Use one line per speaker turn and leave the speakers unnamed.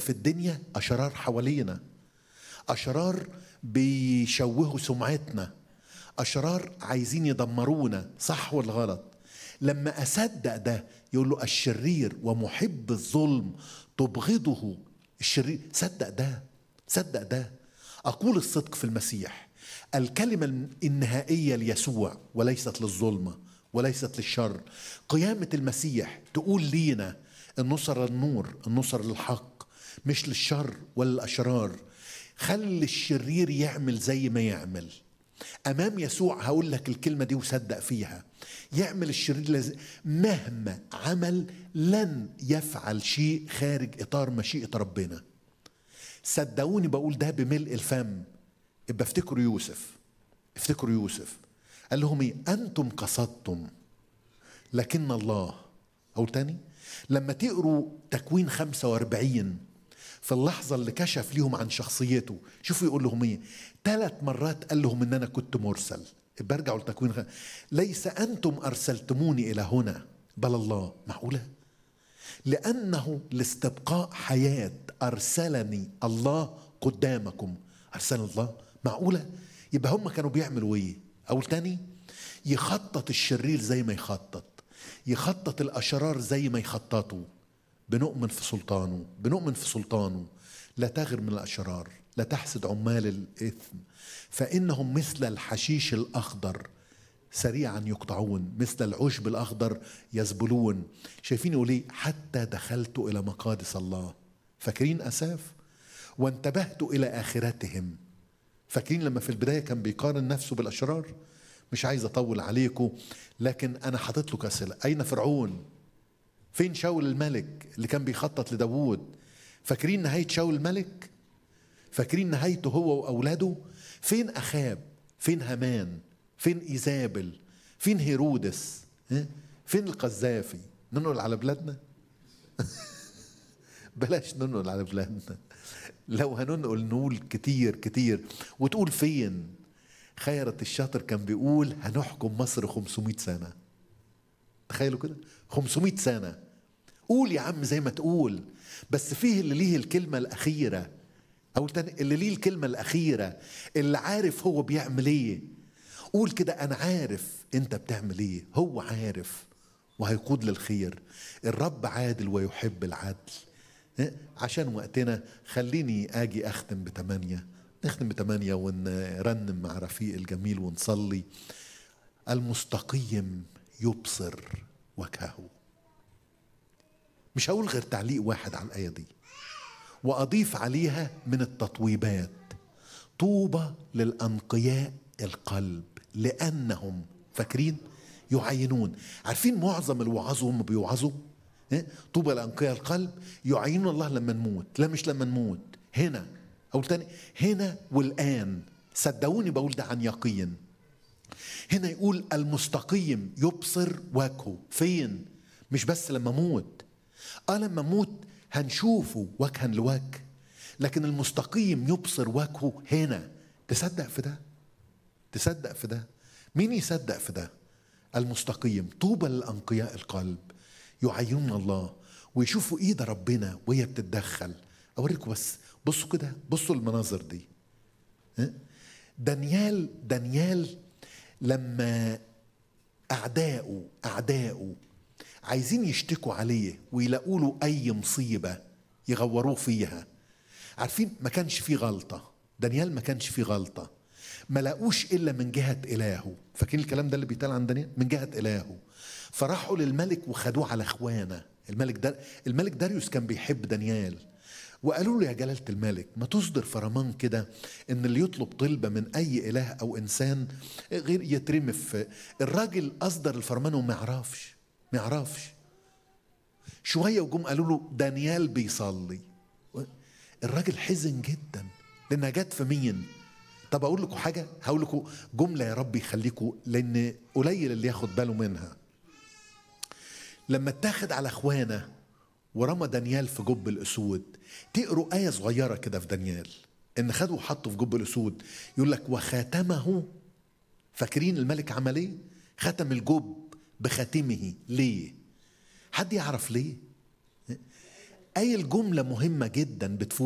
في الدنيا اشرار حوالينا اشرار بيشوهوا سمعتنا اشرار عايزين يدمرونا صح ولا غلط لما اصدق ده يقول له الشرير ومحب الظلم تبغضه الشرير صدق ده صدق ده اقول الصدق في المسيح الكلمه النهائيه ليسوع وليست للظلمه وليست للشر قيامه المسيح تقول لينا النصر للنور النصر للحق مش للشر ولا الاشرار خلي الشرير يعمل زي ما يعمل امام يسوع هقول لك الكلمه دي وصدق فيها يعمل الشرير لز... مهما عمل لن يفعل شيء خارج اطار مشيئه ربنا صدقوني بقول ده بملء الفم يبقى افتكروا يوسف افتكروا يوسف قال لهم ايه انتم قصدتم لكن الله او تاني لما تقروا تكوين 45 في اللحظة اللي كشف ليهم عن شخصيته شوفوا يقول لهم ايه ثلاث مرات قال لهم ان انا كنت مرسل برجعوا لتكوين خ... ليس انتم ارسلتموني الى هنا بل الله معقولة لانه لاستبقاء حياة ارسلني الله قدامكم ارسل الله معقولة يبقى هم كانوا بيعملوا ايه اول تاني يخطط الشرير زي ما يخطط يخطط الاشرار زي ما يخططوا بنؤمن في سلطانه بنؤمن في سلطانه لا تغر من الاشرار لا تحسد عمال الاثم فانهم مثل الحشيش الاخضر سريعا يقطعون مثل العشب الاخضر يذبلون شايفين يقول ايه حتى دخلت الى مقادس الله فاكرين اساف وانتبهت الى اخرتهم فاكرين لما في البدايه كان بيقارن نفسه بالاشرار مش عايز اطول عليكم لكن انا حاطط له اسئله اين فرعون فين شاول الملك اللي كان بيخطط لداوود فاكرين نهايه شاول الملك فاكرين نهايته هو واولاده فين اخاب فين هامان فين ايزابل فين هيرودس فين القذافي ننقل على بلادنا بلاش ننقل على بلادنا لو هننقل نقول كتير كتير وتقول فين خيرت الشاطر كان بيقول هنحكم مصر 500 سنة تخيلوا كده 500 سنة قول يا عم زي ما تقول بس فيه اللي ليه الكلمة الأخيرة أو تاني اللي ليه الكلمة الأخيرة اللي عارف هو بيعمل إيه قول كده أنا عارف أنت بتعمل إيه هو عارف وهيقود للخير الرب عادل ويحب العدل عشان وقتنا خليني أجي أختم بتمانية نختم بتمانية ونرنم مع رفيق الجميل ونصلي المستقيم يبصر وجهه مش هقول غير تعليق واحد على الآية دي وأضيف عليها من التطويبات طوبى للأنقياء القلب لأنهم فاكرين يعينون عارفين معظم الوعظ هم بيوعظوا طوبى لأنقياء القلب يعينون الله لما نموت لا مش لما نموت هنا أو تاني هنا والآن صدقوني بقول ده عن يقين هنا يقول المستقيم يبصر وجهه فين مش بس لما موت اه لما موت هنشوفه وجها لوجه لكن المستقيم يبصر وجهه هنا تصدق في ده تصدق في ده مين يصدق في ده المستقيم طوبى للأنقياء القلب يعينون الله ويشوفوا ايد ربنا وهي بتتدخل اوريكم بس بصوا كده بصوا المناظر دي دانيال دانيال لما أعداؤه أعداؤه عايزين يشتكوا عليه ويلاقوا له أي مصيبة يغوروه فيها عارفين ما كانش فيه غلطة دانيال ما كانش فيه غلطة ما لاقوش إلا من جهة إلهه فاكرين الكلام ده اللي بيتقال عن دانيال من جهة إلهه فراحوا للملك وخدوه على إخوانه الملك در... الملك داريوس كان بيحب دانيال وقالوا له يا جلالة الملك ما تصدر فرمان كده ان اللي يطلب طلبة من اي اله او انسان غير يترمي في الراجل اصدر الفرمان وما يعرفش ما يعرفش شوية وجم قالوا له دانيال بيصلي الراجل حزن جدا لانها جت في مين طب اقول لكم حاجة هقول لكم جملة يا رب يخليكم لان قليل اللي ياخد باله منها لما اتاخد على اخوانه ورمى دانيال في جب الاسود تقروا ايه صغيره كده في دانيال ان خدوا وحطوا في جب الاسود يقول لك وخاتمه فاكرين الملك عمل ايه ختم الجب بخاتمه ليه حد يعرف ليه قايل جملة مهمة جدا بتفوت